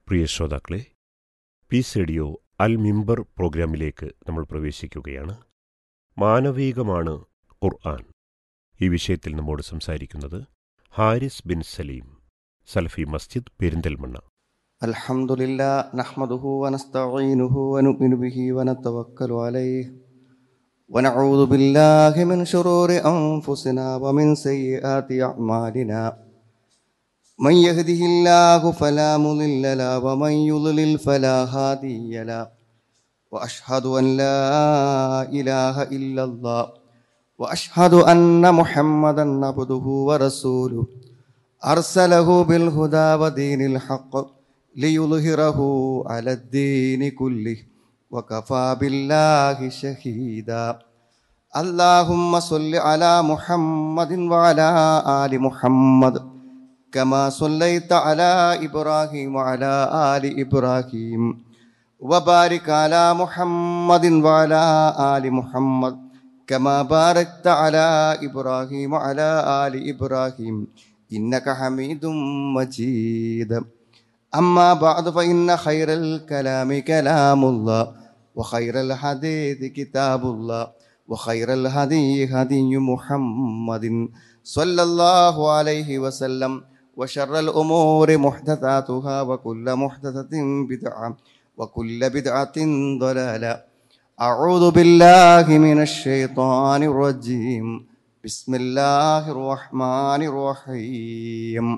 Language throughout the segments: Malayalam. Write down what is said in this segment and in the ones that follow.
പ്രിയ ശ്രോതാക്കളെ പീസ് റേഡിയോ അൽ മിമ്പർ പ്രോഗ്രാമിലേക്ക് നമ്മൾ പ്രവേശിക്കുകയാണ് മാനവീകമാണ് ഖുർആൻ ഈ വിഷയത്തിൽ നമ്മോട് സംസാരിക്കുന്നത് ഹാരിസ് ബിൻ സലീം സലഫി മസ്ജിദ് പെരിന്തൽമണ്ണ الحمد لله نحمده ونستعينه ونؤمن به ونتوكل عليه ونعوذ بالله من شرور أنفسنا ومن سيئات أعمالنا من يهده الله فلا مضل له ومن يضلل فلا هادي له وأشهد أن لا إله إلا الله وأشهد أن محمدا عبده ورسوله أرسله بالهدى ودين الحق ليظهره على الدين كله وكفى بالله شهيدا اللهم صل على محمد وعلى آل محمد كما صليت على إبراهيم وعلى آل إبراهيم وبارك على محمد وعلى آل محمد كما باركت على إبراهيم وعلى آل إبراهيم إنك حميد مجيد أما بعد فإن خير الكلام كلام الله وخير الحديث كتاب الله وخير الهدي هدي محمد صلى الله عليه وسلم وشر الأمور محدثاتها وكل محدثة بدعة وكل بدعة ضلالة أعوذ بالله من الشيطان الرجيم بسم الله الرحمن الرحيم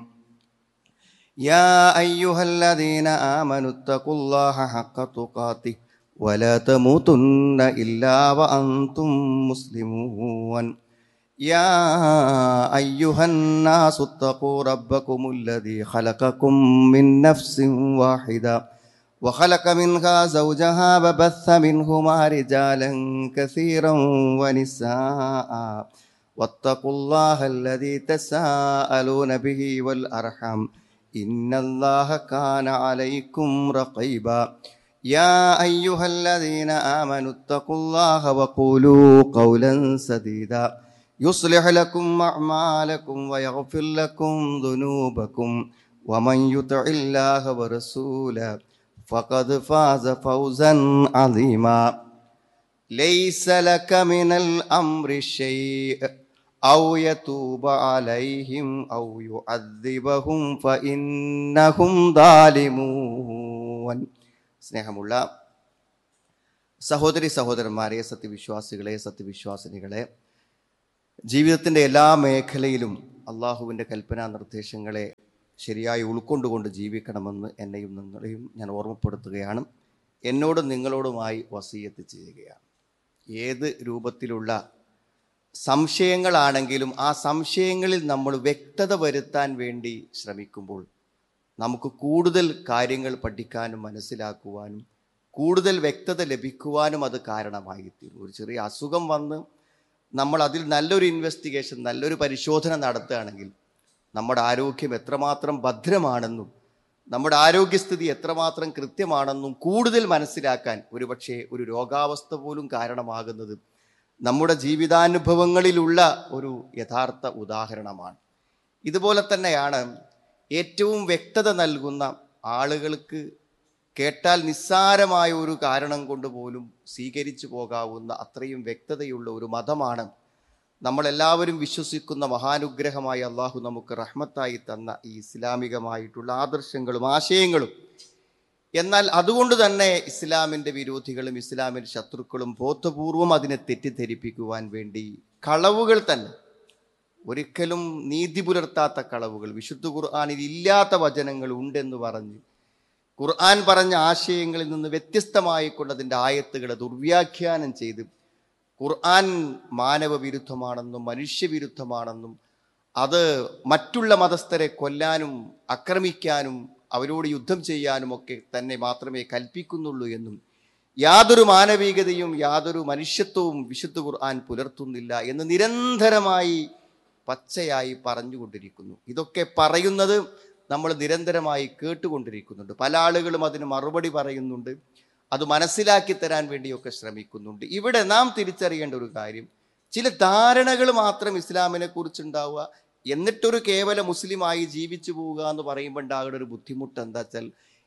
يا أيها الذين آمنوا اتقوا الله حق تقاته ولا تموتن إلا وأنتم مسلمون يا أيها الناس اتقوا ربكم الذي خلقكم من نفس واحدة وخلق منها زوجها وبث منهما رجالا كثيرا ونساء واتقوا الله الذي تساءلون به والأرحم إن الله كان عليكم رقيبا يا أيها الذين آمنوا اتقوا الله وقولوا قولا سديدا يصلح لكم أعمالكم ويغفر لكم ذنوبكم ومن يطع الله ورسوله فقد فاز فوزا عظيما ليس لك من الأمر شيء أو يتوب عليهم أو يعذبهم فإنهم ظالمون സ്നേഹമുള്ള സഹോദരി സഹോദരന്മാരെ സത്യവിശ്വാസികളെ സത്യവിശ്വാസിനികളെ ജീവിതത്തിൻ്റെ എല്ലാ മേഖലയിലും അള്ളാഹുവിൻ്റെ കൽപ്പനാ നിർദ്ദേശങ്ങളെ ശരിയായി ഉൾക്കൊണ്ടുകൊണ്ട് ജീവിക്കണമെന്ന് എന്നെയും നിങ്ങളെയും ഞാൻ ഓർമ്മപ്പെടുത്തുകയാണ് എന്നോടും നിങ്ങളോടുമായി വസീയത്ത് ചെയ്യുകയാണ് ഏത് രൂപത്തിലുള്ള സംശയങ്ങളാണെങ്കിലും ആ സംശയങ്ങളിൽ നമ്മൾ വ്യക്തത വരുത്താൻ വേണ്ടി ശ്രമിക്കുമ്പോൾ നമുക്ക് കൂടുതൽ കാര്യങ്ങൾ പഠിക്കാനും മനസ്സിലാക്കുവാനും കൂടുതൽ വ്യക്തത ലഭിക്കുവാനും അത് കാരണമായി തീരും ഒരു ചെറിയ അസുഖം വന്ന് നമ്മൾ അതിൽ നല്ലൊരു ഇൻവെസ്റ്റിഗേഷൻ നല്ലൊരു പരിശോധന നടത്തുകയാണെങ്കിൽ നമ്മുടെ ആരോഗ്യം എത്രമാത്രം ഭദ്രമാണെന്നും നമ്മുടെ ആരോഗ്യസ്ഥിതി എത്രമാത്രം കൃത്യമാണെന്നും കൂടുതൽ മനസ്സിലാക്കാൻ ഒരുപക്ഷെ ഒരു രോഗാവസ്ഥ പോലും കാരണമാകുന്നത് നമ്മുടെ ജീവിതാനുഭവങ്ങളിലുള്ള ഒരു യഥാർത്ഥ ഉദാഹരണമാണ് ഇതുപോലെ തന്നെയാണ് ഏറ്റവും വ്യക്തത നൽകുന്ന ആളുകൾക്ക് കേട്ടാൽ നിസ്സാരമായ ഒരു കാരണം കൊണ്ട് പോലും സ്വീകരിച്ചു പോകാവുന്ന അത്രയും വ്യക്തതയുള്ള ഒരു മതമാണ് നമ്മളെല്ലാവരും വിശ്വസിക്കുന്ന മഹാനുഗ്രഹമായി അള്ളാഹു നമുക്ക് റഹ്മത്തായി തന്ന ഈ ഇസ്ലാമികമായിട്ടുള്ള ആദർശങ്ങളും ആശയങ്ങളും എന്നാൽ അതുകൊണ്ട് തന്നെ ഇസ്ലാമിൻ്റെ വിരോധികളും ഇസ്ലാമിൻ്റെ ശത്രുക്കളും ബോധപൂർവം അതിനെ തെറ്റിദ്ധരിപ്പിക്കുവാൻ വേണ്ടി കളവുകൾ തന്നെ ഒരിക്കലും നീതി പുലർത്താത്ത കളവുകൾ വിശുദ്ധ ഖുർആാനിൽ ഇല്ലാത്ത വചനങ്ങൾ ഉണ്ടെന്ന് പറഞ്ഞ് ഖുർആൻ പറഞ്ഞ ആശയങ്ങളിൽ നിന്ന് വ്യത്യസ്തമായിക്കൊണ്ടതിൻ്റെ ആയത്തുകളെ ദുർവ്യാഖ്യാനം ചെയ്ത് ഖുർആൻ മാനവ വിരുദ്ധമാണെന്നും മനുഷ്യവിരുദ്ധമാണെന്നും അത് മറ്റുള്ള മതസ്ഥരെ കൊല്ലാനും ആക്രമിക്കാനും അവരോട് യുദ്ധം ചെയ്യാനും ഒക്കെ തന്നെ മാത്രമേ കൽപ്പിക്കുന്നുള്ളൂ എന്നും യാതൊരു മാനവികതയും യാതൊരു മനുഷ്യത്വവും വിശുദ്ധ ഖുർആൻ പുലർത്തുന്നില്ല എന്ന് നിരന്തരമായി പച്ചയായി പറഞ്ഞുകൊണ്ടിരിക്കുന്നു ഇതൊക്കെ പറയുന്നത് നമ്മൾ നിരന്തരമായി കേട്ടുകൊണ്ടിരിക്കുന്നുണ്ട് പല ആളുകളും അതിന് മറുപടി പറയുന്നുണ്ട് അത് മനസ്സിലാക്കി തരാൻ വേണ്ടിയൊക്കെ ശ്രമിക്കുന്നുണ്ട് ഇവിടെ നാം തിരിച്ചറിയേണ്ട ഒരു കാര്യം ചില ധാരണകൾ മാത്രം ഇസ്ലാമിനെ കുറിച്ചുണ്ടാവുക എന്നിട്ടൊരു കേവല മുസ്ലിമായി ജീവിച്ചു പോവുക എന്ന് പറയുമ്പോൾ ഉണ്ടാകുന്ന ഒരു ബുദ്ധിമുട്ട് എന്താ വെച്ചാൽ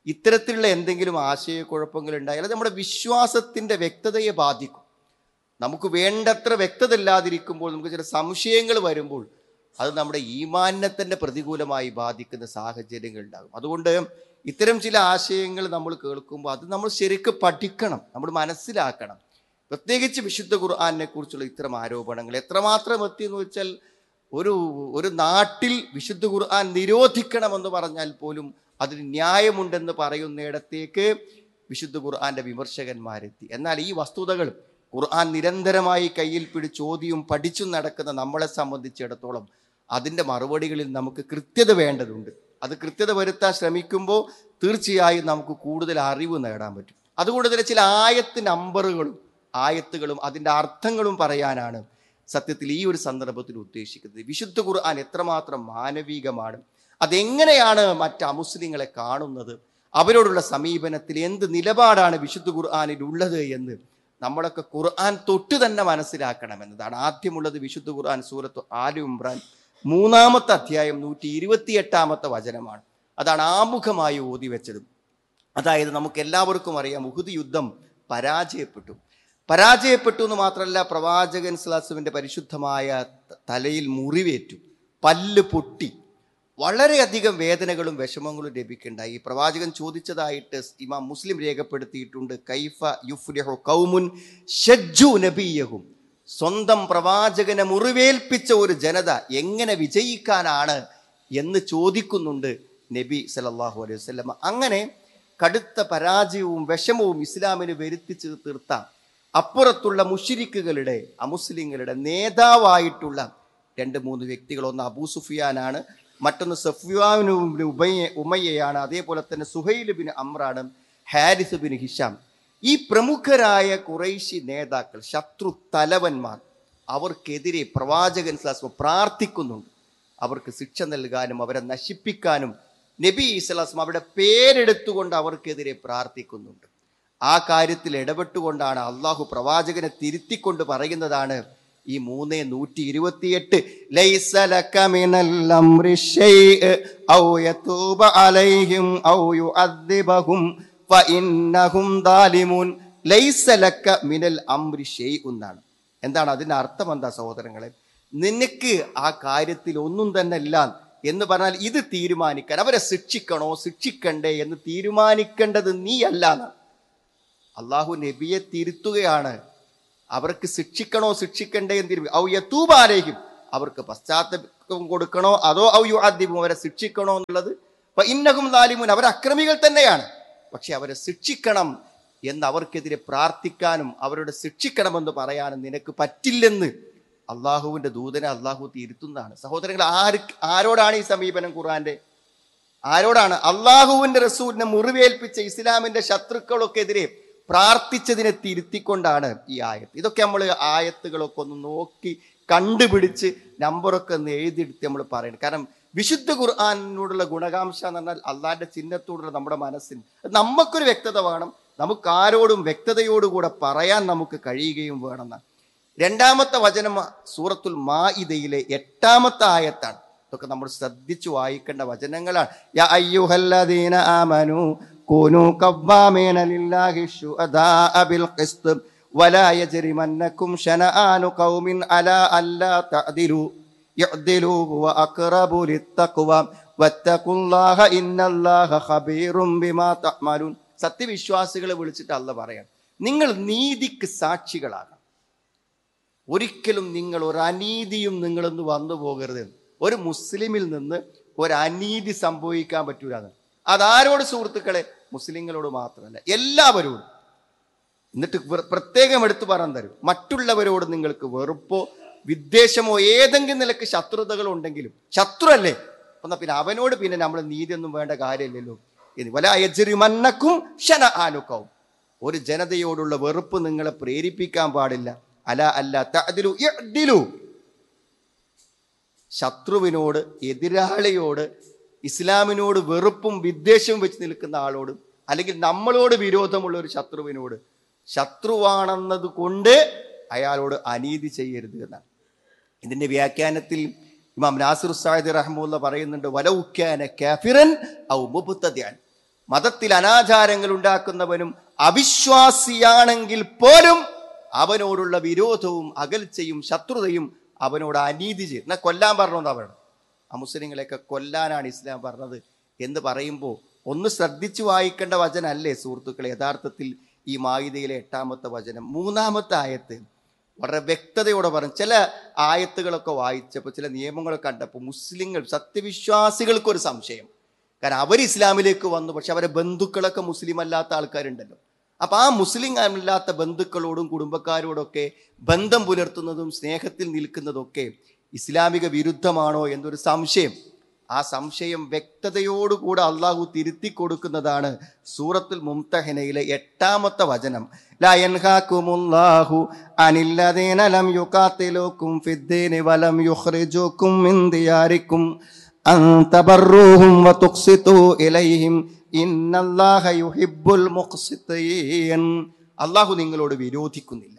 ഇത്തരത്തിലുള്ള എന്തെങ്കിലും ആശയക്കുഴപ്പങ്ങൾ ഉണ്ടായാൽ അത് നമ്മുടെ വിശ്വാസത്തിന്റെ വ്യക്തതയെ ബാധിക്കും നമുക്ക് വേണ്ടത്ര വ്യക്തത ഇല്ലാതിരിക്കുമ്പോൾ നമുക്ക് ചില സംശയങ്ങൾ വരുമ്പോൾ അത് നമ്മുടെ ഈമാനിനെ തന്നെ പ്രതികൂലമായി ബാധിക്കുന്ന സാഹചര്യങ്ങൾ ഉണ്ടാകും അതുകൊണ്ട് ഇത്തരം ചില ആശയങ്ങൾ നമ്മൾ കേൾക്കുമ്പോൾ അത് നമ്മൾ ശരിക്കും പഠിക്കണം നമ്മൾ മനസ്സിലാക്കണം പ്രത്യേകിച്ച് വിശുദ്ധ ഖുർആാനിനെ കുറിച്ചുള്ള ഇത്തരം ആരോപണങ്ങൾ എത്രമാത്രം എത്തിയെന്ന് വെച്ചാൽ ഒരു ഒരു നാട്ടിൽ വിശുദ്ധ ഖുർആൻ നിരോധിക്കണമെന്ന് പറഞ്ഞാൽ പോലും അതിന് ന്യായമുണ്ടെന്ന് പറയുന്നിടത്തേക്ക് വിശുദ്ധ ഖുർആന്റെ വിമർശകന്മാരെത്തി എന്നാൽ ഈ വസ്തുതകൾ ഖുർആൻ നിരന്തരമായി കയ്യിൽ പിടിച്ച് ചോദ്യവും പഠിച്ചും നടക്കുന്ന നമ്മളെ സംബന്ധിച്ചിടത്തോളം അതിൻ്റെ മറുപടികളിൽ നമുക്ക് കൃത്യത വേണ്ടതുണ്ട് അത് കൃത്യത വരുത്താൻ ശ്രമിക്കുമ്പോൾ തീർച്ചയായും നമുക്ക് കൂടുതൽ അറിവ് നേടാൻ പറ്റും അതുകൊണ്ട് തന്നെ ചില ആയത്ത് നമ്പറുകളും ആയത്തുകളും അതിൻ്റെ അർത്ഥങ്ങളും പറയാനാണ് സത്യത്തിൽ ഈ ഒരു സന്ദർഭത്തിൽ ഉദ്ദേശിക്കുന്നത് വിശുദ്ധ ഖുർആൻ എത്രമാത്രം മാനവികമാണ് അതെങ്ങനെയാണ് മറ്റ് അമുസ്ലിങ്ങളെ കാണുന്നത് അവരോടുള്ള സമീപനത്തിൽ എന്ത് നിലപാടാണ് വിശുദ്ധ ഖുർആാനിൽ ഉള്ളത് എന്ന് നമ്മളൊക്കെ ഖുർആൻ തൊട്ട് തന്നെ മനസ്സിലാക്കണം എന്നതാണ് ആദ്യമുള്ളത് വിശുദ്ധ ഖുർആൻ സൂറത്ത് ആലു ഇമ്രാൻ മൂന്നാമത്തെ അധ്യായം നൂറ്റി ഇരുപത്തിയെട്ടാമത്തെ വചനമാണ് അതാണ് ആമുഖമായി ഓതി വെച്ചത് അതായത് നമുക്ക് എല്ലാവർക്കും അറിയാം ഉഹുദ് യുദ്ധം പരാജയപ്പെട്ടു പരാജയപ്പെട്ടു എന്ന് മാത്രമല്ല പ്രവാചകൻ സ്ലാസുവിൻ്റെ പരിശുദ്ധമായ ത- തലയിൽ മുറിവേറ്റു പല്ല് പൊട്ടി വളരെയധികം വേദനകളും വിഷമങ്ങളും ലഭിക്കുണ്ടായി ഈ പ്രവാചകൻ ചോദിച്ചതായിട്ട് ഇമാം മുസ്ലിം രേഖപ്പെടുത്തിയിട്ടുണ്ട് കൈഫ യുഫ്ലിഹു കൗമുൻ ഷജ്ജു നബിയഹും സ്വന്തം പ്രവാചകനെ മുറിവേൽപ്പിച്ച ഒരു ജനത എങ്ങനെ വിജയിക്കാനാണ് എന്ന് ചോദിക്കുന്നുണ്ട് നബി സല്ലല്ലാഹു അലൈഹി വസല്ലം അങ്ങനെ കടുത്ത പരാജയവും വിഷമവും ഇസ്ലാമിന് വരുത്തിച്ച് തീർത്ത അപ്പുറത്തുള്ള മുഷിരിക്കുകളുടെ അമുസ്ലിങ്ങളുടെ നേതാവായിട്ടുള്ള രണ്ട് മൂന്ന് വ്യക്തികൾ ഒന്ന് അബൂ സുഫിയാനാണ് മറ്റൊന്ന് സഫ്യാനു ഉബയ്യ ഉമയ്യയാണ് അതേപോലെ തന്നെ സുഹൈൽ ബിൻ അമ്രാണ് ഹാരിസ് ബിൻ ഹിഷാം ഈ പ്രമുഖരായ കുറൈശി നേതാക്കൾ ശത്രു തലവന്മാർ അവർക്കെതിരെ പ്രവാചകൻ സ്ലാസ്മ പ്രാർത്ഥിക്കുന്നുണ്ട് അവർക്ക് ശിക്ഷ നൽകാനും അവരെ നശിപ്പിക്കാനും നബി ഇസ്ലാസ്മ അവരുടെ പേരെടുത്തുകൊണ്ട് അവർക്കെതിരെ പ്രാർത്ഥിക്കുന്നുണ്ട് ആ കാര്യത്തിൽ ഇടപെട്ടുകൊണ്ടാണ് അള്ളാഹു പ്രവാചകനെ തിരുത്തിക്കൊണ്ട് പറയുന്നതാണ് ഈ മൂന്ന് നൂറ്റി ഇരുപത്തിയെട്ട് ലൈസ ലക മിനൽ അംരി ശൈഅ ഔ യതൂബ അലൈഹിം ഔ യുഅദ്ദിബഹും ഫഇന്നഹും ദാലിമൂൻ ലൈസ ലക മിനൽ അംരി ശൈഉ എന്നാണ് എന്താണ് അതിന്റെ അർത്ഥം എന്താ സഹോദരങ്ങളെ നിനക്ക് ആ കാര്യത്തിൽ ഒന്നും തന്നെ ഇല്ല എന്ന് പറഞ്ഞാൽ ഇത് തീരുമാനിക്കാൻ അവരെ ശിക്ഷിക്കണോ ശിക്ഷിക്കണ്ടേ എന്ന് തീരുമാനിക്കേണ്ടത് നീ അല്ല എന്നാണ് അള്ളാഹു നബിയെ തിരുത്തുകയാണ് അവർക്ക് ശിക്ഷിക്കണോ ശിക്ഷിക്കണ്ടേ എന്ന് തീരുമാനം ഔ യത്തൂബാലേക്കും അവർക്ക് പശ്ചാത്തലം കൊടുക്കണോ അതോ ഔ യു ആദ്യം അവരെ ശിക്ഷിക്കണോ എന്നുള്ളത് ഇപ്പൊ ഇന്നഹും ലാലിമുൻ അവർ അക്രമികൾ തന്നെയാണ് പക്ഷെ അവരെ ശിക്ഷിക്കണം എന്ന് അവർക്കെതിരെ പ്രാർത്ഥിക്കാനും അവരുടെ ശിക്ഷിക്കണമെന്ന് പറയാനും നിനക്ക് പറ്റില്ലെന്ന് അള്ളാഹുവിന്റെ ദൂതനെ അള്ളാഹു തിരുത്തുന്നതാണ് സഹോദരങ്ങൾ ആര് ആരോടാണ് ഈ സമീപനം ഖുറാന്റെ ആരോടാണ് അള്ളാഹുവിന്റെ റസൂലിനെ മുറിവേൽപ്പിച്ച ഇസ്ലാമിന്റെ ശത്രുക്കളൊക്കെതിരെ പ്രാർത്ഥിച്ചതിനെ തിരുത്തിക്കൊണ്ടാണ് ഈ ആയത്ത് ഇതൊക്കെ നമ്മൾ ആയത്തുകളൊക്കെ ഒന്ന് നോക്കി കണ്ടുപിടിച്ച് നമ്പറൊക്കെ ഒന്ന് എഴുതിയെടുത്ത് നമ്മൾ പറയണം കാരണം വിശുദ്ധ ഖുർആാനിനോടുള്ള ഗുണകാംക്ഷ എന്ന് പറഞ്ഞാൽ അള്ളാഹിന്റെ ചിഹ്നത്തോടുള്ള നമ്മുടെ മനസ്സിന് അത് നമുക്കൊരു വ്യക്തത വേണം നമുക്ക് ആരോടും വ്യക്തതയോടുകൂടെ പറയാൻ നമുക്ക് കഴിയുകയും വേണമെന്നാണ് രണ്ടാമത്തെ വചനം സൂറത്തുൽ മാഇദയിലെ എട്ടാമത്തെ ആയത്താണ് ഇതൊക്കെ നമ്മൾ ശ്രദ്ധിച്ചു വായിക്കേണ്ട വചനങ്ങളാണ് യാ അയ്യുഹല്ലദീന ആമനു കൂനു കവ്വാമീന ലില്ലാഹി ശുഹദാഅ ബിൽ ഖിസ്ത് വലാ യജ്രിമന്നകും ശനആനു ഖൗമിൻ അലാ അല്ലാ തഅദിലു യഅദിലു ഹുവ അഖറബു ലിത്തഖ്വ വത്തഖുല്ലാഹ ഇന്നല്ലാഹ ഖബീറും ബിമാ തഅമലൂൻ സത്യവിശ്വാസികളെ വിളിച്ചിട്ട് അല്ല പറയാം നിങ്ങൾ നീതിക്ക് സാക്ഷികളാകണം ഒരിക്കലും നിങ്ങൾ ഒരു അനീതിയും നിങ്ങളൊന്ന് വന്നു പോകരുത് ഒരു മുസ്ലിമിൽ നിന്ന് ഒരു അനീതി സംഭവിക്കാൻ പറ്റൂല എന്ന്. അതാരോട് സുഹൃത്തുക്കളെ മുസ്ലിങ്ങളോട് മാത്രമല്ല എല്ലാവരോടും എന്നിട്ട് പ്ര- പ്രത്യേകം എടുത്തു പറഞ്ഞു തരും മറ്റുള്ളവരോട് നിങ്ങൾക്ക് വെറുപ്പോ വിദ്വേഷമോ ഏതെങ്കിലും നിലക്ക് ശത്രുതകൾ ഉണ്ടെങ്കിലും ശത്രു അല്ലേ എന്നാ പിന്നെ അവനോട് പിന്നെ നമ്മൾ നീതിയൊന്നും വേണ്ട കാര്യമില്ലല്ലോ ഇനി വല അയജരിമന്നക്കും ഷന ആനുക്കവും ഒരു ജനതയോടുള്ള വെറുപ്പ് നിങ്ങളെ പ്രേരിപ്പിക്കാൻ പാടില്ല അല അല്ല തഅദിലു ഇഅ്ദിലു ശത്രുവിനോട് എതിരാളിയോട് ഇസ്ലാമിനോട് വെറുപ്പും വിദ്വേഷവും വെച്ച് നിൽക്കുന്ന ആളോട് അല്ലെങ്കിൽ നമ്മളോട് വിരോധമുള്ള ഒരു ശത്രുവിനോട് ശത്രുവാണെന്നത് കൊണ്ട് അയാളോട് അനീതി ചെയ്യരുത് എന്നാണ് ഇതിന്റെ വ്യാഖ്യാനത്തിൽ ഇമാം നാസിർ സാഹിദ് റഹ്മുല്ല പറയുന്നുണ്ട് വലൗക്കാന കാഫിറൻ ഔ മുബ്തദിഅൻ മതത്തിൽ അനാചാരങ്ങൾ ഉണ്ടാക്കുന്നവനും അവിശ്വാസിയാണെങ്കിൽ പോലും അവനോടുള്ള വിരോധവും അകൽച്ചയും ശത്രുതയും അവനോട് അനീതി ചെയ്യും എന്നാൽ കൊല്ലാൻ പറഞ്ഞോന്നാ പറയണം ആ മുസ്ലിങ്ങളെയൊക്കെ കൊല്ലാനാണ് ഇസ്ലാം പറഞ്ഞത് എന്ന് പറയുമ്പോൾ ഒന്ന് ശ്രദ്ധിച്ചു വായിക്കേണ്ട വചനമല്ലേ സുഹൃത്തുക്കളെ യഥാർത്ഥത്തിൽ ഈ മായിതയിലെ എട്ടാമത്തെ വചനം മൂന്നാമത്തെ ആയത്ത് വളരെ വ്യക്തതയോടെ പറഞ്ഞു ചില ആയത്തുകളൊക്കെ വായിച്ചപ്പോൾ ചില നിയമങ്ങളൊക്കെ കണ്ടപ്പോൾ മുസ്ലിങ്ങൾ സത്യവിശ്വാസികൾക്കൊരു സംശയം കാരണം അവർ ഇസ്ലാമിലേക്ക് വന്നു പക്ഷെ അവരെ ബന്ധുക്കളൊക്കെ മുസ്ലിം അല്ലാത്ത ആൾക്കാരുണ്ടല്ലോ അപ്പൊ ആ മുസ്ലിം അല്ലാത്ത ബന്ധുക്കളോടും കുടുംബക്കാരോടൊക്കെ ബന്ധം പുലർത്തുന്നതും സ്നേഹത്തിൽ നിൽക്കുന്നതൊക്കെ ഇസ്ലാമിക വിരുദ്ധമാണോ എന്നൊരു സംശയം ആ സംശയം വ്യക്തതയോടുകൂടെ അള്ളാഹു തിരുത്തി കൊടുക്കുന്നതാണ് സൂറത്തുൽ മുംതഹനയിലെ എട്ടാമത്തെ വചനം ലാ യൻഹാകുമുല്ലാഹു അനില്ലദീന ലം യുഖാതിലുക്കും ഫിദ്ദീനി വലം യുഖ്രിജുക്കും മിൻ ദിയാരിക്കും അൻ തബറൂഹും വതുഖ്സിതു ഇലൈഹിം ഇന്നല്ലാഹ യുഹിബ്ബുൽ മുഖ്സിതീൻ അള്ളാഹു നിങ്ങളോട് വിരോധിക്കുന്നില്ല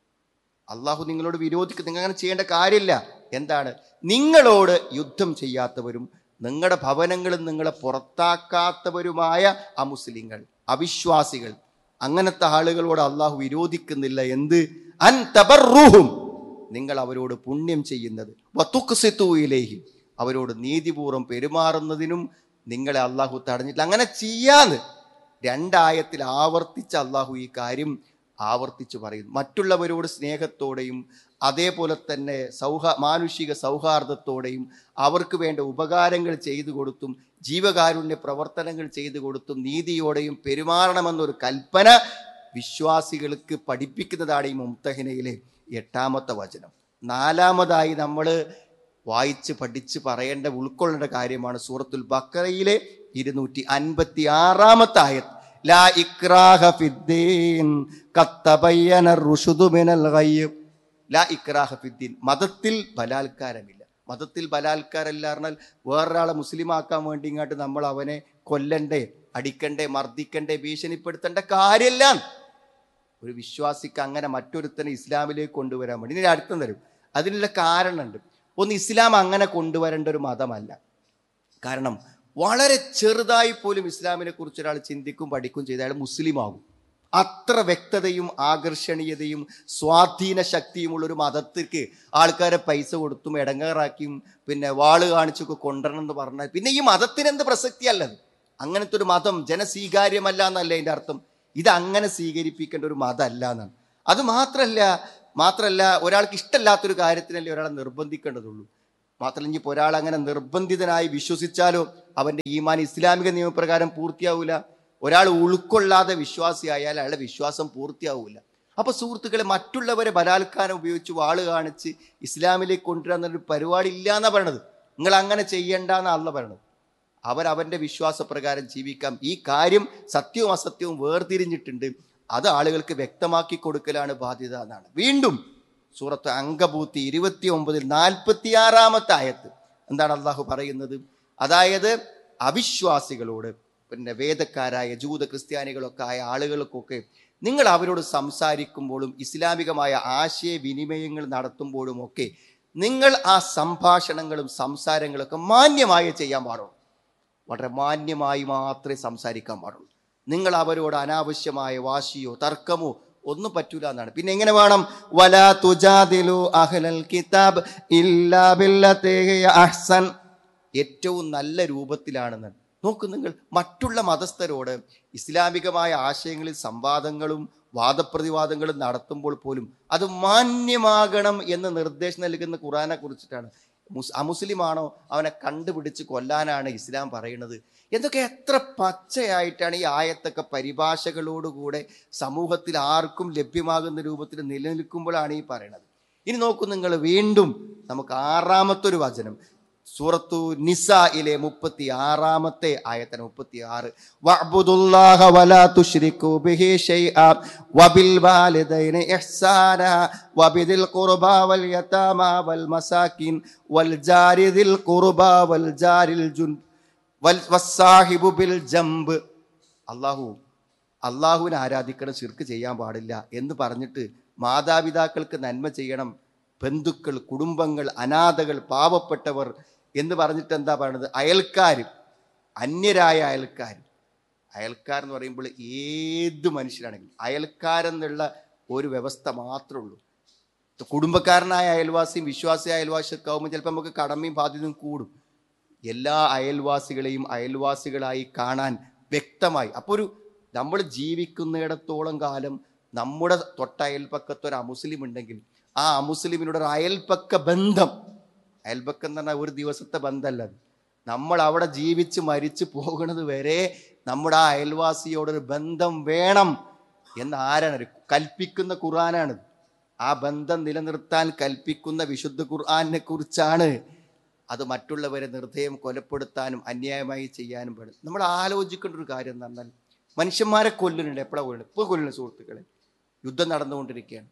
അള്ളാഹു നിങ്ങളോട് വിരോധിക്കും നിങ്ങൾ അങ്ങനെ ചെയ്യേണ്ട കാര്യമില്ല എന്താണ് നിങ്ങളോട് യുദ്ധം ചെയ്യാത്തവരും നിങ്ങളുടെ ഭവനങ്ങളിൽ നിങ്ങളെ പുറത്താക്കാത്തവരുമായ അമുസ്ലിങ്ങൾ അവിശ്വാസികൾ അങ്ങനത്തെ ആളുകളോട് അള്ളാഹു വിരോധിക്കുന്നില്ല എന്ത് അൻ തബറൂഹും നിങ്ങൾ അവരോട് പുണ്യം ചെയ്യുന്നത് വത്തുക്സിത്തൂയിലേഹി അവരോട് നീതിപൂർവ്വം പെരുമാറുന്നതിനും നിങ്ങളെ അള്ളാഹു തടഞ്ഞിട്ടില്ല അങ്ങനെ ചെയ്യാന്ന് രണ്ടായത്തിൽ ആവർത്തിച്ച് അള്ളാഹു ഈ കാര്യം ആവർത്തിച്ച് പറയുന്നു മറ്റുള്ളവരോട് സ്നേഹത്തോടെയും അതേപോലെ തന്നെ സൗഹ മാനുഷിക സൗഹാർദ്ദത്തോടെയും അവർക്ക് വേണ്ട ഉപകാരങ്ങൾ ചെയ്തു കൊടുത്തും ജീവകാരുണ്യ പ്രവർത്തനങ്ങൾ ചെയ്തു കൊടുത്തും നീതിയോടെയും പെരുമാറണമെന്നൊരു കൽപ്പന വിശ്വാസികൾക്ക് പഠിപ്പിക്കുന്നതാണ് ഈ മുംതഹിനയിലെ എട്ടാമത്തെ വചനം നാലാമതായി നമ്മൾ വായിച്ച് പഠിച്ച് പറയേണ്ട ഉൾക്കൊള്ളേണ്ട കാര്യമാണ് സൂറത്തുൽ ബക്കറയിലെ ഇരുന്നൂറ്റി അൻപത്തി ആറാമത്തെ ആയത്ത് ലാ ഇക്രാഹ ഫിദ്ദീൻ കത്തബയ്യന റുഷുദു മിനൽ ഗയ്യ് ലാ ഇക്രാഹ ഫിദ്ദീൻ മതത്തിൽ ബലാത്കാരമില്ല മതത്തിൽ ബലാത്കാരമില്ല പറഞ്ഞാൽ വേറൊരാളെ മുസ്ലിമാക്കാൻ വേണ്ടി ഇങ്ങോട്ട് നമ്മൾ അവനെ കൊല്ലണ്ടേ അടിക്കണ്ടേ മർദ്ദിക്കണ്ടേ ഭീഷണിപ്പെടുത്തേണ്ട കാര്യമില്ല ഒരു വിശ്വാസിക്ക് അങ്ങനെ മറ്റൊരുത്തനെ ഇസ്ലാമിലേക്ക് കൊണ്ടുവരാൻ വേണ്ടി ഇനി അടുത്തം തരും അതിനുള്ള കാരണമുണ്ട് ഒന്ന് ഇസ്ലാം അങ്ങനെ കൊണ്ടുവരേണ്ട ഒരു മതമല്ല കാരണം വളരെ ചെറുതായി പോലും ഇസ്ലാമിനെ കുറിച്ച് ഒരാൾ ചിന്തിക്കും പഠിക്കും ചെയ്ത് അയാൾ മുസ്ലിം ആകും അത്ര വ്യക്തതയും ആകർഷണീയതയും സ്വാധീന ശക്തിയുമുള്ള ഒരു മതത്തിற்கு ആൾക്കാരെ പൈസ കൊടുത്തും ഇടങ്ങേറാക്കിയും പിന്നെ വാള് കാണിച്ചൊക്കെ കൊണ്ടുവരണം എന്ന് പറഞ്ഞാൽ പിന്നെ ഈ മതത്തിന് എന്ത് പ്രസക്തിയല്ലത് അങ്ങനത്തെ ഒരു മതം ജനസ്വീകാര്യമല്ല എന്നല്ല അതിൻ്റെ അർത്ഥം ഇത് അങ്ങനെ സ്വീകരിപ്പിക്കേണ്ട ഒരു മതമല്ല എന്നാണ് അത് മാത്രമല്ല മാത്രമല്ല ഒരാൾക്ക് ഇഷ്ടമല്ലാത്തൊരു കാര്യത്തിനല്ലേ ഒരാളെ നിർബന്ധിക്കേണ്ടതുള്ളൂ മാത്രമല്ല ഇനിയിപ്പോൾ ഒരാൾ അങ്ങനെ നിർബന്ധിതനായി വിശ്വസിച്ചാലോ അവൻ്റെ ഈമാൻ ഇസ്ലാമിക നിയമപ്രകാരം പൂർത്തിയാവില്ല ഒരാൾ ഉൾക്കൊള്ളാതെ വിശ്വാസിയായാൽ അയാളുടെ വിശ്വാസം പൂർത്തിയാവില്ല അപ്പൊ സുഹൃത്തുക്കളെ മറ്റുള്ളവരെ ബലാത്കാരം ഉപയോഗിച്ച് വാള് കാണിച്ച് ഇസ്ലാമിലേക്ക് കൊണ്ടുവരാന്നൊരു പരിപാടി ഇല്ല എന്നാ പറയണത് നിങ്ങൾ അങ്ങനെ ചെയ്യണ്ടെന്നാ അല്ല പറയണത് അവരവന്റെ വിശ്വാസപ്രകാരം ജീവിക്കാം ഈ കാര്യം സത്യവും അസത്യവും വേർതിരിഞ്ഞിട്ടുണ്ട് അത് ആളുകൾക്ക് വ്യക്തമാക്കി കൊടുക്കലാണ് ബാധ്യത എന്നാണ് വീണ്ടും സൂറത്ത് അങ്കബൂത്തി ഇരുപത്തി ഒമ്പതിൽ നാൽപ്പത്തിയാറാമത്തെ ആയത്ത് എന്താണ് അള്ളാഹു പറയുന്നത് അതായത് അവിശ്വാസികളോട് പിന്നെ വേദക്കാരായ ജൂത ക്രിസ്ത്യാനികളൊക്കെ ആയ ആളുകൾക്കൊക്കെ നിങ്ങൾ അവരോട് സംസാരിക്കുമ്പോഴും ഇസ്ലാമികമായ ആശയവിനിമയങ്ങൾ നടത്തുമ്പോഴും ഒക്കെ നിങ്ങൾ ആ സംഭാഷണങ്ങളും സംസാരങ്ങളൊക്കെ മാന്യമായി ചെയ്യാൻ പാടുള്ളൂ വളരെ മാന്യമായി മാത്രമേ സംസാരിക്കാൻ പാടുള്ളൂ നിങ്ങൾ അവരോട് അനാവശ്യമായ വാശിയോ തർക്കമോ ഒന്നും പറ്റൂല എന്നാണ് പിന്നെ എങ്ങനെ വേണം വലാ തുജാദിലു അഹ്ലൽ കിതാബ് ഇല്ലാ ബില്ലത്തി ഹിയ അഹ്സൻ ഏറ്റവും നല്ല രൂപത്തിലാണെന്ന് നോക്കൂ നിങ്ങൾ മറ്റുള്ള മതസ്ഥരോട് ഇസ്ലാമികമായ ആശയങ്ങളിൽ സംവാദങ്ങളും വാദപ്രതിവാദങ്ങളും നടത്തുമ്പോൾ പോലും അത് മാന്യമാകണം എന്ന് നിർദ്ദേശം നൽകുന്ന ഖുറാനെ കുറിച്ചിട്ടാണ് മുസ് അമുസ്ലിമാണോ അവനെ കണ്ടുപിടിച്ച് കൊല്ലാനാണ് ഇസ്ലാം പറയുന്നത് എന്തൊക്കെ എത്ര പച്ചയായിട്ടാണ് ഈ ആയത്തൊക്കെ പരിഭാഷകളോടുകൂടെ സമൂഹത്തിൽ ആർക്കും ലഭ്യമാകുന്ന രൂപത്തിൽ നിലനിൽക്കുമ്പോഴാണ് ഈ പറയുന്നത് ഇനി നോക്കൂ നിങ്ങൾ വീണ്ടും നമുക്ക് ആറാമത്തെ ഒരു വചനം സൂറത്തു നിസയിലെ മുപ്പത്തി ആറാമത്തെ ആയത്തിന് മുപ്പത്തി ആറ് വഅബ്ദുല്ലാഹ വലാ തുശ്രികു ബിഹി ശൈഅ വബിൽ വാലിദൈനി ഇഹ്സാന വബിദിൽ ഖുർബാ വൽ യതാമാ വൽ മസാകിൻ വൽ ജാരി ദിൽ ഖുർബാ വൽ ജാരിൽ ജുൻ വൽ വസ്സാഹിബു ബിൽ ജംബ് അല്ലാഹു അള്ളാഹുവിനെ ആരാധിക്കണം ശിർക്ക് ചെയ്യാൻ പാടില്ല എന്ന് പറഞ്ഞിട്ട് മാതാപിതാക്കൾക്ക് നന്മ ചെയ്യണം ബന്ധുക്കൾ കുടുംബങ്ങൾ അനാഥകൾ പാവപ്പെട്ടവർ എന്ന് പറഞ്ഞിട്ട് എന്താ പറയുന്നത് അയൽക്കാർ അന്യരായ അയൽക്കാർ അയൽക്കാരെന്ന് പറയുമ്പോൾ ഏത് മനുഷ്യരാണെങ്കിലും അയൽക്കാരെന്നുള്ള ഒരു വ്യവസ്ഥ മാത്രമേ ഉള്ളൂ കുടുംബക്കാരനായ അയൽവാസിയും വിശ്വാസിയായ അയൽവാസിയൊക്കെ ആകുമ്പോൾ ചിലപ്പോൾ നമുക്ക് കടമയും ബാധ്യതയും കൂടും എല്ലാ അയൽവാസികളെയും അയൽവാസികളായി കാണാൻ വ്യക്തമായി അപ്പോൾ ഒരു നമ്മൾ ജീവിക്കുന്നിടത്തോളം കാലം നമ്മുടെ തൊട്ടയൽപ്പക്കത്ത് ഒരു അമുസ്ലിം ഉണ്ടെങ്കിൽ ആ അമുസ്ലിമിനോട് ഒരു അയൽപ്പക്ക ബന്ധം അയൽപ്പക്കം എന്ന് പറഞ്ഞാൽ ഒരു ദിവസത്തെ ബന്ധമല്ല അത് നമ്മൾ അവിടെ ജീവിച്ച് മരിച്ചു പോകുന്നത് വരെ നമ്മുടെ ആ അയൽവാസിയോടൊരു ബന്ധം വേണം എന്ന് ആരാണ് ഒരു കൽപ്പിക്കുന്ന ഖുർആനാണ് ആ ബന്ധം നിലനിർത്താൻ കൽപ്പിക്കുന്ന വിശുദ്ധ ഖുർആനെ കുറിച്ചാണ് അത് മറ്റുള്ളവരെ നിർദ്ദയം കൊലപ്പെടുത്താനും അന്യായമായി ചെയ്യാനും പാടില്ല നമ്മൾ ആലോചിക്കേണ്ട ഒരു കാര്യം എന്ന് പറഞ്ഞാൽ മനുഷ്യന്മാരെ കൊല്ലുന്നുണ്ട് എപ്പോഴാണ് കൊല്ലുന്നത് ഇപ്പോൾ കൊല്ലുന്നു സുഹൃത്തുക്കളെ യുദ്ധം നടന്നുകൊണ്ടിരിക്കുകയാണ്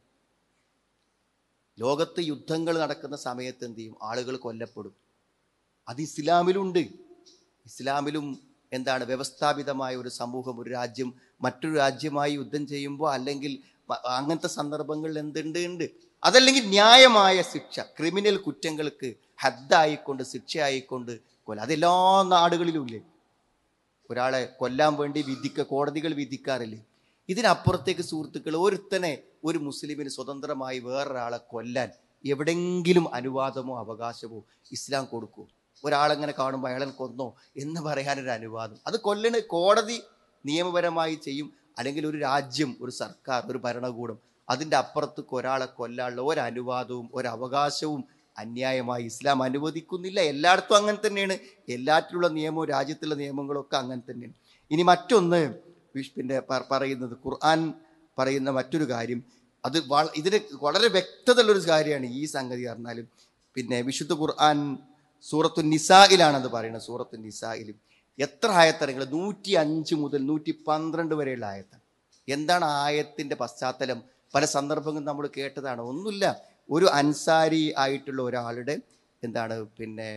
ലോകത്ത് യുദ്ധങ്ങൾ നടക്കുന്ന സമയത്ത് എന്ത് ചെയ്യും ആളുകൾ കൊല്ലപ്പെടും അത് ഇസ്ലാമിലുണ്ട് ഇസ്ലാമിലും എന്താണ് വ്യവസ്ഥാപിതമായ ഒരു സമൂഹം ഒരു രാജ്യം മറ്റൊരു രാജ്യമായി യുദ്ധം ചെയ്യുമ്പോൾ അല്ലെങ്കിൽ മ- അങ്ങനത്തെ സന്ദർഭങ്ങളിൽ എന്തുണ്ട് ഉണ്ട് അതല്ലെങ്കിൽ ന്യായമായ ശിക്ഷ ക്രിമിനൽ കുറ്റങ്ങൾക്ക് ഹദ്ദായിക്കൊണ്ട് ശിക്ഷയായിക്കൊണ്ട് കൊല്ല അതെല്ലാ നാടുകളിലും ഇല്ലേ ഒരാളെ കൊല്ലാൻ വേണ്ടി വിധിക്ക കോടതികൾ വിധിക്കാറില്ലേ ഇതിനപ്പുറത്തേക്ക് സുഹൃത്തുക്കൾ ഒരുത്തനെ ഒരു മുസ്ലിമിന് സ്വതന്ത്രമായി വേറൊരാളെ കൊല്ലാൻ എവിടെങ്കിലും അനുവാദമോ അവകാശമോ ഇസ്ലാം കൊടുക്കൂ ഒരാളെങ്ങനെ കാണുമ്പോൾ അയാളെ കൊന്നോ എന്ന് പറയാനൊരു അനുവാദം അത് കൊല്ലണ് കോടതി നിയമപരമായി ചെയ്യും അല്ലെങ്കിൽ ഒരു രാജ്യം ഒരു സർക്കാർ ഒരു ഭരണകൂടം അതിൻ്റെ അപ്പുറത്തേക്ക് ഒരാളെ കൊല്ലാനുള്ള ഒരു അനുവാദവും ഒരു അവകാശവും അന്യായമായി ഇസ്ലാം അനുവദിക്കുന്നില്ല എല്ലായിടത്തും അങ്ങനെ തന്നെയാണ് എല്ലാറ്റിലുള്ള നിയമവും രാജ്യത്തുള്ള നിയമങ്ങളും ഒക്കെ അങ്ങനെ തന്നെയാണ് ഇനി മറ്റൊന്ന് വിഷ് പിന്നെ പ- പറയുന്നത് ഖുർആൻ പറയുന്ന മറ്റൊരു കാര്യം അത് വള- ഇതിന് വളരെ വ്യക്തതയുള്ളൊരു കാര്യമാണ് ഈ സംഗതി പറഞ്ഞാലും പിന്നെ വിശുദ്ധ ഖുർആൻ സൂറത്തു നിസായിലാണത് പറയുന്നത് സൂറത്തു നിസായിലും എത്ര ആയത്തരങ്ങൾ നൂറ്റി അഞ്ച് മുതൽ നൂറ്റി പന്ത്രണ്ട് വരെയുള്ള ആയത്താണ് എന്താണ് ആയത്തിന്റെ പശ്ചാത്തലം പല സന്ദർഭങ്ങളും നമ്മൾ കേട്ടതാണ് ഒന്നുമില്ല ഒരു അൻസാരി ആയിട്ടുള്ള ഒരാളുടെ എന്താണ് പിന്നെ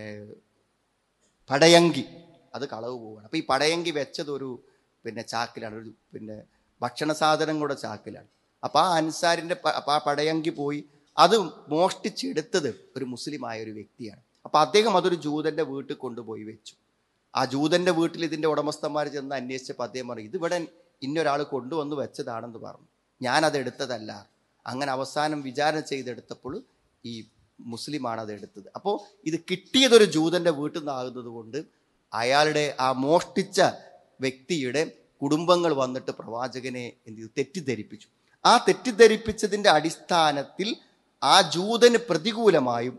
പടയങ്കി അത് കളവ് പോവുകയാണ് അപ്പോൾ ഈ പടയങ്കി വെച്ചത് ഒരു പിന്നെ ചാക്കിലാണ് ഒരു പിന്നെ ഭക്ഷണ സാധനങ്ങളുടെ ചാക്കിലാണ് അപ്പോൾ ആ അൻസാരിൻ്റെ പ- അപ്പൊ ആ പടയങ്കി പോയി അത് മോഷ്ടിച്ചെടുത്തത് ഒരു മുസ്ലിമായ ഒരു വ്യക്തിയാണ് അപ്പോൾ അദ്ദേഹം അതൊരു ജൂതന്റെ വീട്ടിൽ കൊണ്ടുപോയി വെച്ചു ആ ജൂതന്റെ വീട്ടിൽ ഇതിന്റെ ഉടമസ്ഥന്മാർ ചെന്ന് അന്വേഷിച്ചപ്പോൾ അദ്ദേഹം പറഞ്ഞു ഇതിവിടെ ഇന്നൊരാൾ കൊണ്ടുവന്ന് വെച്ചതാണെന്ന് പറഞ്ഞു ഞാനത് എടുത്തതല്ല അങ്ങനെ അവസാനം വിചാരണ ചെയ്തെടുത്തപ്പോൾ ഈ മുസ്ലിമാണ് അത് എടുത്തത് അപ്പോൾ ഇത് കിട്ടിയതൊരു ജൂതന്റെ വീട്ടിൽ നിന്നാകുന്നത് കൊണ്ട് അയാളുടെ ആ മോഷ്ടിച്ച വ്യക്തിയുടെ കുടുംബങ്ങൾ വന്നിട്ട് പ്രവാചകനെ എന്ത് ചെയ്തു തെറ്റിദ്ധരിപ്പിച്ചു ആ തെറ്റിദ്ധരിപ്പിച്ചതിന്റെ അടിസ്ഥാനത്തിൽ ആ ജൂതന് പ്രതികൂലമായും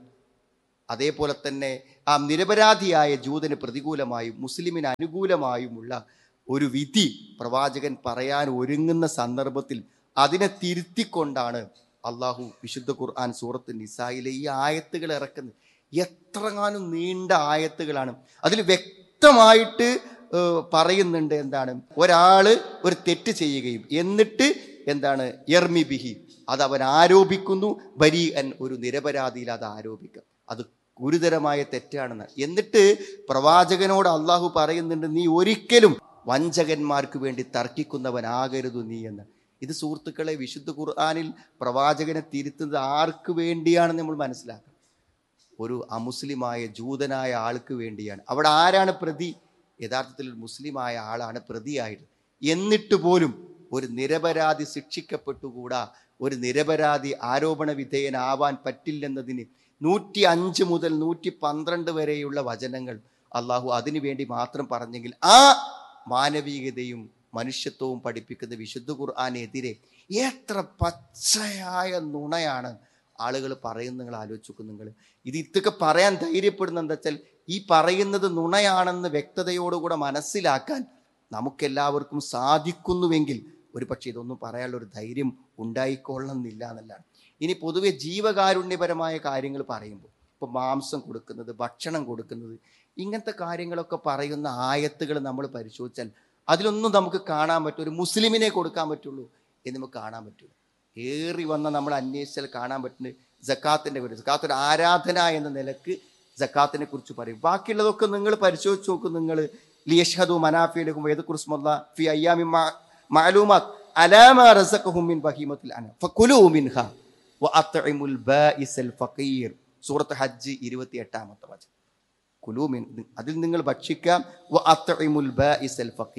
അതേപോലെ തന്നെ ആ നിരപരാധിയായ ജൂതന് പ്രതികൂലമായും മുസ്ലിമിന് അനുകൂലമായുമുള്ള ഒരു വിധി പ്രവാചകൻ പറയാൻ ഒരുങ്ങുന്ന സന്ദർഭത്തിൽ അതിനെ തിരുത്തിക്കൊണ്ടാണ് അള്ളാഹു വിശുദ്ധ ഖുർആൻ സൂറത്ത് നിസായിലെ ഈ ആയത്തുകൾ ഇറക്കുന്നത് എത്രങ്ങാനും നീണ്ട ആയത്തുകളാണ് അതിൽ വ്യക്തമായിട്ട് ഏഹ്, പറയുന്നുണ്ട് എന്താണ് ഒരാള് ഒരു തെറ്റ് ചെയ്യുകയും എന്നിട്ട് എന്താണ് എർമി ബിഹി അത് അവൻ ആരോപിക്കുന്നു ബരി അൻ ഒരു നിരപരാധിയിൽ അത് ആരോപിക്കാം അത് ഗുരുതരമായ തെറ്റാണെന്ന് എന്നിട്ട് പ്രവാചകനോട് അള്ളാഹു പറയുന്നുണ്ട് നീ ഒരിക്കലും വഞ്ചകന്മാർക്ക് വേണ്ടി തർക്കിക്കുന്നവനാകരുത് നീ എന്ന് ഇത് സുഹൃത്തുക്കളെ വിശുദ്ധ ഖുർആാനിൽ പ്രവാചകനെ തിരുത്തുന്നത് ആർക്ക് വേണ്ടിയാണെന്ന് നമ്മൾ മനസ്സിലാക്കണം ഒരു അമുസ്ലിമായ ജൂതനായ ആൾക്ക് വേണ്ടിയാണ് അവിടെ ആരാണ് പ്രതി യഥാർത്ഥത്തിൽ ഒരു മുസ്ലിമായ ആളാണ് പ്രതിയായിട്ട് എന്നിട്ട് പോലും ഒരു നിരപരാധി ശിക്ഷിക്കപ്പെട്ടുകൂടാ ഒരു നിരപരാധി ആരോപണ വിധേയനാവാൻ പറ്റില്ലെന്നതിന് നൂറ്റി അഞ്ച് മുതൽ നൂറ്റി പന്ത്രണ്ട് വരെയുള്ള വചനങ്ങൾ അള്ളാഹു അതിനു വേണ്ടി മാത്രം പറഞ്ഞെങ്കിൽ ആ മാനവികതയും മനുഷ്യത്വവും പഠിപ്പിക്കുന്ന വിശുദ്ധ ഖുർആാനെതിരെ എത്ര പച്ചയായ നുണയാണ് ആളുകൾ പറയുന്നത് നിങ്ങൾ ആലോചിച്ചു നിങ്ങൾ ഇത് ഇതൊക്കെ പറയാൻ ധൈര്യപ്പെടുന്ന എന്താ വെച്ചാൽ ഈ പറയുന്നത് നുണയാണെന്ന് വ്യക്തതയോടുകൂടെ മനസ്സിലാക്കാൻ നമുക്കെല്ലാവർക്കും സാധിക്കുന്നുവെങ്കിൽ ഒരു പക്ഷേ ഇതൊന്നും പറയാനുള്ള ഒരു ധൈര്യം ഉണ്ടായിക്കൊള്ളണമെന്നില്ല എന്നല്ലാണ് ഇനി പൊതുവെ ജീവകാരുണ്യപരമായ കാര്യങ്ങൾ പറയുമ്പോൾ ഇപ്പോൾ മാംസം കൊടുക്കുന്നത് ഭക്ഷണം കൊടുക്കുന്നത് ഇങ്ങനത്തെ കാര്യങ്ങളൊക്കെ പറയുന്ന ആയത്തുകൾ നമ്മൾ പരിശോധിച്ചാൽ അതിലൊന്നും നമുക്ക് കാണാൻ പറ്റും ഒരു മുസ്ലിമിനെ കൊടുക്കാൻ പറ്റുള്ളൂ എന്ന് നമുക്ക് കാണാൻ പറ്റുള്ളൂ ഏറി വന്ന നമ്മൾ അന്വേഷിച്ചാൽ കാണാൻ പറ്റുന്നത് ജക്കാത്തിൻ്റെ കുറിച്ച് ജക്കാത്ത് ഒരു ആരാധന എന്ന നിലക്ക് ജക്കാത്തിനെ കുറിച്ച് പറയും ബാക്കിയുള്ളതൊക്കെ നിങ്ങൾ പരിശോധിച്ച് നോക്കും നിങ്ങൾ ലിയഷ്ഹദു മനാഫിയിലേക്കും വേദക്കുറിച്ചുമുള്ള ഫി അയ്യാമി മാലൂമാത്ത് അലാമ റസഖഹും മിൻ ബഹീമത്തിൽ അന ഫകുലു മിൻഹ വഅത്ഇമുൽ ബാഇസൽ ഫഖീർ സൂറത്ത് ഹജ്ജ് 28 വചനം കുലൂമിൻ അതിൽ നിങ്ങൾ ഭക്ഷിക്കാം വഅത്ഇമുൽ ബാഇസൽ ഫഖീർ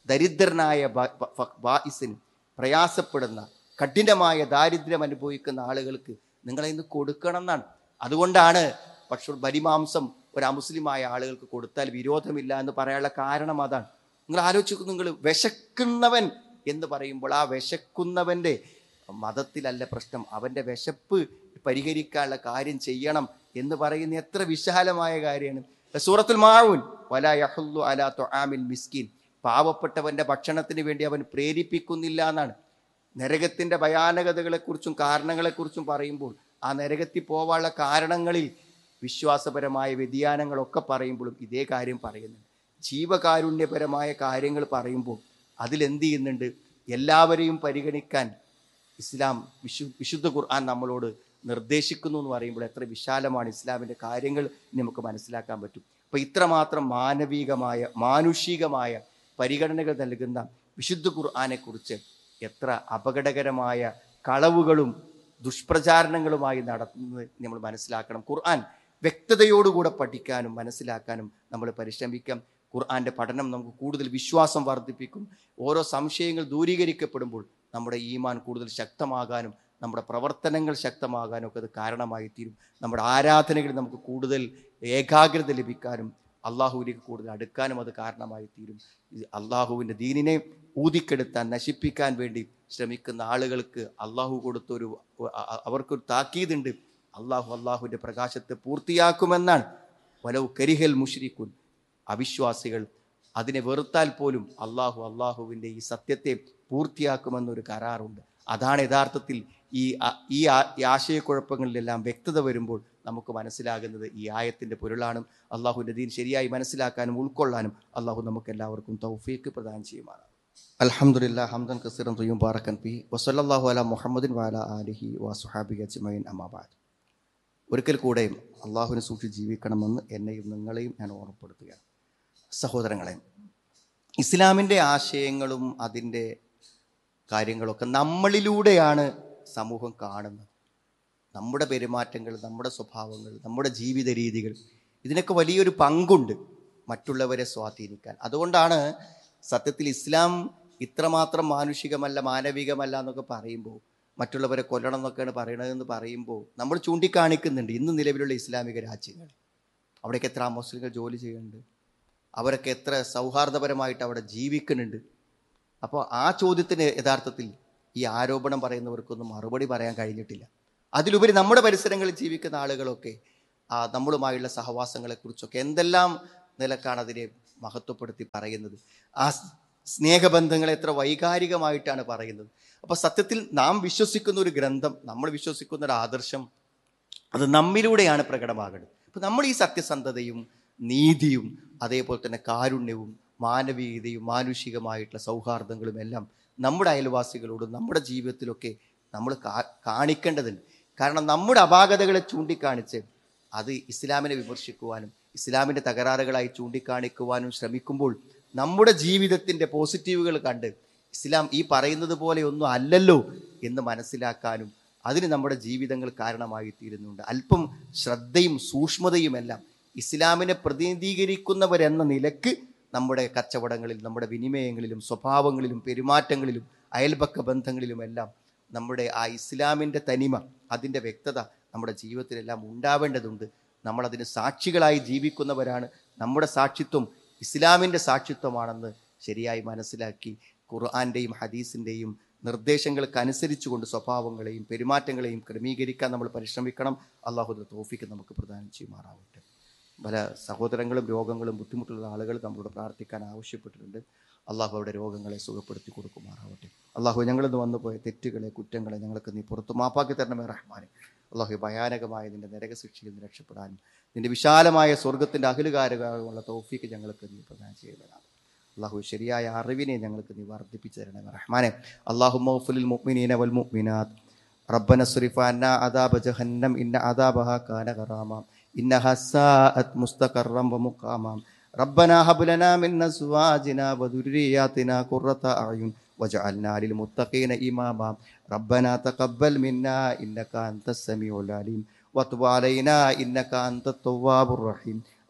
ദരിദ്രനായ ബ- ബ- ഫ- ബായിസിന് പ്രയാസപ്പെടുന്ന കഠിനമായ ദാരിദ്ര്യം അനുഭവിക്കുന്ന ആളുകൾക്ക് നിങ്ങളെ ഇന്ന് കൊടുക്കണം എന്നാണ് അതുകൊണ്ടാണ് പക്ഷെ ബലിമാംസം ഒരു അമുസ്ലിമായ ആളുകൾക്ക് കൊടുത്താൽ വിരോധമില്ല എന്ന് പറയാനുള്ള കാരണം അതാണ് നിങ്ങൾ ആലോചിക്കും നിങ്ങൾ വിശക്കുന്നവൻ എന്ന് പറയുമ്പോൾ ആ വിശക്കുന്നവൻ്റെ മതത്തിലല്ല പ്രശ്നം അവൻ്റെ വിശപ്പ് പരിഹരിക്കാനുള്ള കാര്യം ചെയ്യണം എന്ന് പറയുന്ന എത്ര വിശാലമായ കാര്യമാണ് സൂറത്തുൽ മാവൂൻ വല യഹുല്ലു അലാ തൊആമിൽ മിസ്കിൻ പാവപ്പെട്ടവന്റെ ഭക്ഷണത്തിന് വേണ്ടി അവൻ പ്രേരിപ്പിക്കുന്നില്ല എന്നാണ് നരകത്തിന്റെ ഭയാനകതകളെക്കുറിച്ചും കാരണങ്ങളെക്കുറിച്ചും പറയുമ്പോൾ ആ നരകത്തിൽ പോവാനുള്ള കാരണങ്ങളിൽ വിശ്വാസപരമായ വ്യതിയാനങ്ങളൊക്കെ പറയുമ്പോഴും ഇതേ കാര്യം പറയുന്നുണ്ട് ജീവകാരുണ്യപരമായ കാര്യങ്ങൾ പറയുമ്പോൾ അതിലെന്ത് ചെയ്യുന്നുണ്ട് എല്ലാവരെയും പരിഗണിക്കാൻ ഇസ്ലാം വിശു വിശുദ്ധ ഖുർആൻ നമ്മളോട് നിർദ്ദേശിക്കുന്നു എന്ന് പറയുമ്പോൾ എത്ര വിശാലമാണ് ഇസ്ലാമിൻ്റെ കാര്യങ്ങൾ ഇനി നമുക്ക് മനസ്സിലാക്കാൻ പറ്റും അപ്പോൾ ഇത്രമാത്രം മാനവികമായ മാനുഷികമായ പരിഗണനകൾ നൽകുന്ന വിശുദ്ധ ഖുർആാനെക്കുറിച്ച് എത്ര അപകടകരമായ കളവുകളും ദുഷ്പ്രചാരണങ്ങളുമായി നടത്തുന്നത് നമ്മൾ മനസ്സിലാക്കണം ഖുർആൻ വ്യക്തതയോടുകൂടെ പഠിക്കാനും മനസ്സിലാക്കാനും നമ്മൾ പരിശ്രമിക്കാം ഖുർആന്റെ പഠനം നമുക്ക് കൂടുതൽ വിശ്വാസം വർദ്ധിപ്പിക്കും ഓരോ സംശയങ്ങൾ ദൂരീകരിക്കപ്പെടുമ്പോൾ നമ്മുടെ ഈമാൻ കൂടുതൽ ശക്തമാകാനും നമ്മുടെ പ്രവർത്തനങ്ങൾ ശക്തമാകാനും ഒക്കെ അത് കാരണമായി തീരും നമ്മുടെ ആരാധനകളിൽ നമുക്ക് കൂടുതൽ ഏകാഗ്രത ലഭിക്കാനും അള്ളാഹുവിലേക്ക് കൂടുതൽ അടുക്കാനും അത് കാരണമായി തീരും ഇത് അള്ളാഹുവിൻ്റെ ദീനിനെ ഊതിക്കെടുത്താൻ നശിപ്പിക്കാൻ വേണ്ടി ശ്രമിക്കുന്ന ആളുകൾക്ക് അള്ളാഹു കൊടുത്തൊരു അ- അ- അവർക്കൊരു താക്കീതുണ്ട് അള്ളാഹു അള്ളാഹുവിൻ്റെ പ്രകാശത്തെ പൂർത്തിയാക്കുമെന്നാണ് വലവ് കരിഹൽ മുഷ്രിഖുൻ അവിശ്വാസികൾ അതിനെ വെറുത്താൽ പോലും അള്ളാഹു അള്ളാഹുവിൻ്റെ ഈ സത്യത്തെ പൂർത്തിയാക്കുമെന്നൊരു കരാറുണ്ട് അതാണ് യഥാർത്ഥത്തിൽ ഈ ആ- ഈ ആ- ഈ ആശയക്കുഴപ്പങ്ങളിലെല്ലാം വ്യക്തത വരുമ്പോൾ നമുക്ക് മനസ്സിലാകുന്നത് ഈ ആയത്തിൻ്റെ പൊരുളാണ് അള്ളാഹുവിൻ്റെ ദീൻ ശരിയായി മനസ്സിലാക്കാനും ഉൾക്കൊള്ളാനും അള്ളാഹു നമുക്ക് എല്ലാവർക്കും തൗഫീക്ക് പ്രദാനം ചെയ്യുമാണ് അൽഹംദുലില്ലാ ഹംദൻ കസീറൻ തുയ്യും ബാറക്കൻ പി വസല്ലല്ലാഹു അല മുഹമ്മദിൻ വാല ആലിഹി വസുഹാബി അജ്മൈൻ അമാബാദ് ഒരിക്കൽ കൂടെയും അള്ളാഹുവിനെ സൂക്ഷിച്ച് ജീവിക്കണമെന്ന് എന്നെയും നിങ്ങളെയും ഞാൻ ഓർമ്മപ്പെടുത്തുകയാണ് സഹോദരങ്ങളെ ഇസ്ലാമിൻ്റെ ആശയങ്ങളും അതിൻ്റെ കാര്യങ്ങളൊക്കെ നമ്മളിലൂടെയാണ് സമൂഹം കാണുന്നത് നമ്മുടെ പെരുമാറ്റങ്ങൾ നമ്മുടെ സ്വഭാവങ്ങൾ നമ്മുടെ ജീവിത രീതികൾ ഇതിനൊക്കെ വലിയൊരു പങ്കുണ്ട് മറ്റുള്ളവരെ സ്വാധീനിക്കാൻ അതുകൊണ്ടാണ് സത്യത്തിൽ ഇസ്ലാം ഇത്രമാത്രം മാനുഷികമല്ല മാനവികമല്ല എന്നൊക്കെ പറയുമ്പോൾ മറ്റുള്ളവരെ കൊല്ലണം എന്നൊക്കെയാണ് പറയണതെന്ന് പറയുമ്പോൾ നമ്മൾ ചൂണ്ടിക്കാണിക്കുന്നുണ്ട് ഇന്ന് നിലവിലുള്ള ഇസ്ലാമിക രാജ്യങ്ങൾ അവിടേക്ക് എത്ര മുസ്ലിങ്ങൾ ജോലി ചെയ്യുന്നുണ്ട് അവരൊക്കെ എത്ര സൗഹാർദ്ദപരമായിട്ട് അവിടെ ജീവിക്കുന്നുണ്ട് അപ്പോൾ ആ ചോദ്യത്തിന് യഥാർത്ഥത്തിൽ ഈ ആരോപണം പറയുന്നവർക്കൊന്നും മറുപടി പറയാൻ കഴിഞ്ഞിട്ടില്ല അതിലുപരി നമ്മുടെ പരിസരങ്ങളിൽ ജീവിക്കുന്ന ആളുകളൊക്കെ ആ നമ്മളുമായുള്ള സഹവാസങ്ങളെക്കുറിച്ചൊക്കെ എന്തെല്ലാം നിലക്കാണ് അതിനെ മഹത്വപ്പെടുത്തി പറയുന്നത് ആ സ് സ്നേഹബന്ധങ്ങളെ എത്ര വൈകാരികമായിട്ടാണ് പറയുന്നത് അപ്പോൾ സത്യത്തിൽ നാം വിശ്വസിക്കുന്ന ഒരു ഗ്രന്ഥം നമ്മൾ വിശ്വസിക്കുന്ന ഒരു ആദർശം അത് നമ്മിലൂടെയാണ് പ്രകടമാകുന്നത് അപ്പം നമ്മൾ ഈ സത്യസന്ധതയും നീതിയും അതേപോലെ തന്നെ കാരുണ്യവും മാനവീയതയും മാനുഷികമായിട്ടുള്ള സൗഹാർദ്ദങ്ങളും എല്ലാം നമ്മുടെ അയൽവാസികളോടും നമ്മുടെ ജീവിതത്തിലൊക്കെ നമ്മൾ കാ- കാണിക്കേണ്ടതുണ്ട് കാരണം നമ്മുടെ അപാകതകളെ ചൂണ്ടിക്കാണിച്ച് അത് ഇസ്ലാമിനെ വിമർശിക്കുവാനും ഇസ്ലാമിൻ്റെ തകരാറുകളായി ചൂണ്ടിക്കാണിക്കുവാനും ശ്രമിക്കുമ്പോൾ നമ്മുടെ ജീവിതത്തിൻ്റെ പോസിറ്റീവുകൾ കണ്ട് ഇസ്ലാം ഈ പറയുന്നത് പോലെ ഒന്നും അല്ലല്ലോ എന്ന് മനസ്സിലാക്കാനും അതിന് നമ്മുടെ ജീവിതങ്ങൾ കാരണമായി തീരുന്നുണ്ട് അല്പം ശ്രദ്ധയും സൂക്ഷ്മതയുമെല്ലാം ഇസ്ലാമിനെ പ്രതിനിധീകരിക്കുന്നവരെന്ന നിലക്ക് നമ്മുടെ കച്ചവടങ്ങളിൽ നമ്മുടെ വിനിമയങ്ങളിലും സ്വഭാവങ്ങളിലും പെരുമാറ്റങ്ങളിലും അയൽപക്ക ബന്ധങ്ങളിലുമെല്ലാം നമ്മുടെ ആ ഇസ്ലാമിൻ്റെ തനിമ അതിൻ്റെ വ്യക്തത നമ്മുടെ ജീവിതത്തിലെല്ലാം ഉണ്ടാവേണ്ടതുണ്ട് നമ്മളതിന് സാക്ഷികളായി ജീവിക്കുന്നവരാണ് നമ്മുടെ സാക്ഷിത്വം ഇസ്ലാമിൻ്റെ സാക്ഷിത്വമാണെന്ന് ശരിയായി മനസ്സിലാക്കി ഖുർആാൻ്റെയും ഹദീസിൻ്റെയും നിർദ്ദേശങ്ങൾക്ക് അനുസരിച്ചുകൊണ്ട് സ്വഭാവങ്ങളെയും പെരുമാറ്റങ്ങളെയും ക്രമീകരിക്കാൻ നമ്മൾ പരിശ്രമിക്കണം അള്ളാഹുദ തോഫിക്ക് നമുക്ക് പ്രദാനം ചെയ്യുമാറാവട്ടെ പല സഹോദരങ്ങളും രോഗങ്ങളും ബുദ്ധിമുട്ടുള്ള ആളുകൾ നമ്മളോട് പ്രാർത്ഥിക്കാൻ ആവശ്യപ്പെട്ടിട്ടുണ്ട് അള്ളാഹു അവരുടെ രോഗങ്ങളെ സുഖപ്പെടുത്തി കൊടുക്കുമാറാവട്ടെ അള്ളാഹു ഞങ്ങളിന്ന് വന്നുപോയ തെറ്റുകളെ കുറ്റങ്ങളെ ഞങ്ങൾക്ക് നീ പുറത്തു മാപ്പാക്കി തരണമേ റഹ്മാനെ അള്ളാഹു ഭയാനകമായ നിന്റെ നരകശിക്ഷയിൽ നിന്ന് രക്ഷപ്പെടാനും നിന്റെ വിശാലമായ സ്വർഗത്തിൻ്റെ അഖിലുകാരകമുള്ള തൗഫീക്ക് ഞങ്ങൾക്ക് നീ പ്രദാനം ചെയ്യുന്നതാണ് അള്ളാഹു ശരിയായ അറിവിനെ ഞങ്ങൾക്ക് നീ വർദ്ധിപ്പിച്ചു തരണമേ റഹ്മാനെ അള്ളാഹു മൗഫുലിൽ മുഅ്മിനീന വൽ മുഅ്മിനാത്ത് ربنا اصرف عنا عذاب جهنم إن عذابها كان غراما إنها ساءت مستقرا ومقاما ربنا هب لنا من أزواجنا وذرياتنا قرة أعين واجعلنا للمتقين إماما ربنا تقبل منا إنك أنت السميع العليم وتب علينا إنك أنت التواب الرحيم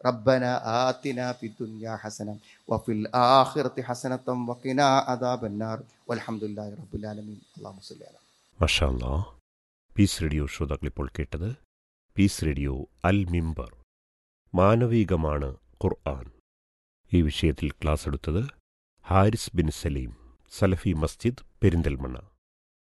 റബ്ബന ആതിന ഫിദ്ദുനിയ ഹസന വഫിൽ ആഖിറതി ഹസനത്തം വഖിനാ അദാബന്നാർ വൽഹംദുലില്ലാഹി റബ്ബിൽ ആലമീൻ അല്ലാഹു സ്വല്ലി അലാ മഷാല്ലാ പീസ് റേഡിയോ ശ്രോതാക്കൾ ഇപ്പോൾ കേട്ടത് പീസ് റേഡിയോ അൽ മിമ്പർ മാനവികമാണ് ഖുർആൻ ഈ വിഷയത്തിൽ ക്ലാസ് എടുത്തത് ഹാരിസ് ബിൻ സലീം സലഫി മസ്ജിദ് പെരിന്തൽമണ്ണ